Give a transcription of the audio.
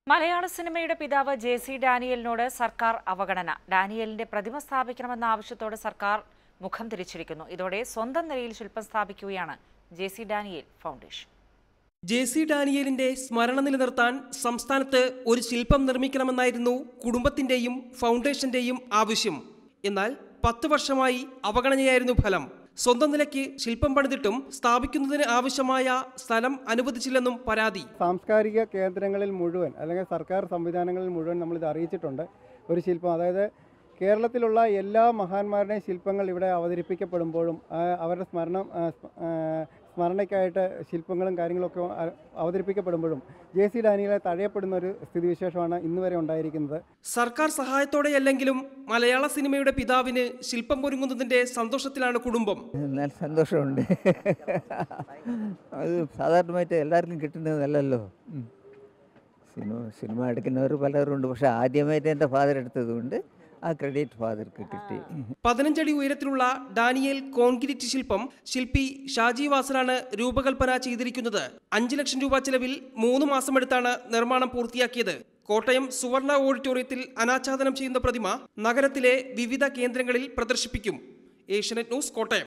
മലയാള സിനിമയുടെ പിതാവ് ജെ സി ഡാനിയലിനോട് സർക്കാർ അവഗണന ഡാനിയലിന്റെ പ്രതിമ സ്ഥാപിക്കണമെന്ന ആവശ്യത്തോട് സർക്കാർ മുഖം തിരിച്ചിരിക്കുന്നു ഇതോടെ സ്വന്തം നിലയിൽ ശില്പം സ്ഥാപിക്കുകയാണ് J C Daniel foundation J C ഡാനിയേലിന്റെ സ്മരണ നിലനിർത്താൻ സംസ്ഥാനത്ത് ഒരു ശില്പം നിർമ്മിക്കണമെന്നായിരുന്നു കുടുംബത്തിന്റെയും ഫൗണ്ടേഷന്റെയും ആവശ്യം എന്നാൽ പത്ത് വർഷമായി അവഗണനയായിരുന്നു ഫലം സ്വന്തം നിലയ്ക്ക് ശില്പം പണിതിട്ടും സ്ഥാപിക്കുന്നതിന് ആവശ്യമായ സ്ഥലം അനുവദിച്ചില്ലെന്നും പരാതി സാംസ്കാരിക കേന്ദ്രങ്ങളിൽ മുഴുവൻ അല്ലെങ്കിൽ സർക്കാർ സംവിധാനങ്ങളിൽ മുഴുവൻ നമ്മളിത് അറിയിച്ചിട്ടുണ്ട് ഒരു ശില്പം അതായത് കേരളത്തിലുള്ള എല്ലാ മഹാന്മാരുടെയും ശില്പങ്ങൾ ഇവിടെ അവതരിപ്പിക്കപ്പെടുമ്പോഴും ആ, അവരുടെ സ്മരണം ആ, സ്മ- ആ, സ്മരണയ്ക്കായിട്ട് ശില്പങ്ങളും കാര്യങ്ങളൊക്കെ അ- അവതരിപ്പിക്കപ്പെടുമ്പോഴും ജെ സി ഡാനിയലെ തഴയപ്പെടുന്ന ഒരു സ്ഥിതിവിശേഷമാണ് ഇന്ന് വരെ ഉണ്ടായിരിക്കുന്നത് സർക്കാർ സഹായത്തോടെയല്ലെങ്കിലും മലയാള സിനിമയുടെ പിതാവിന് ശില്പം ഒരുങ്ങുന്നതിന്റെ സന്തോഷത്തിലാണ് കുടുംബം നല്ല സന്തോഷമുണ്ട് അത് സാധാരണമായിട്ട് എല്ലാവർക്കും കിട്ടുന്നതല്ലല്ലോ ഉം. സിനിമ സിനിമ എടുക്കുന്നവർ പലരും ഉണ്ട് പക്ഷെ ആദ്യമായിട്ട് എൻ്റെ ഫാദർ എടുത്തതുകൊണ്ട് ആ ക്രെഡിറ്റ് ഫാദർക്ക് കിട്ടി പതിനഞ്ചടി ഉയരത്തിലുള്ള ഡാനിയേൽ കോൺക്രീറ്റ് ശില്പം ശില്പി ഷാജി വാസനാണ് രൂപകൽപ്പന ചെയ്തിരിക്കുന്നത് അഞ്ചു ലക്ഷം രൂപ ചെലവിൽ മൂന്ന് മാസമെടുത്താണ് നിർമ്മാണം പൂർത്തിയാക്കിയത് കോട്ടയം സുവർണ ഓഡിറ്റോറിയത്തിൽ അനാച്ഛാദനം ചെയ്യുന്ന പ്രതിമ നഗരത്തിലെ വിവിധ കേന്ദ്രങ്ങളിൽ പ്രദർശിപ്പിക്കും ഏഷ്യനെറ്റ് ന്യൂസ് കോട്ടയം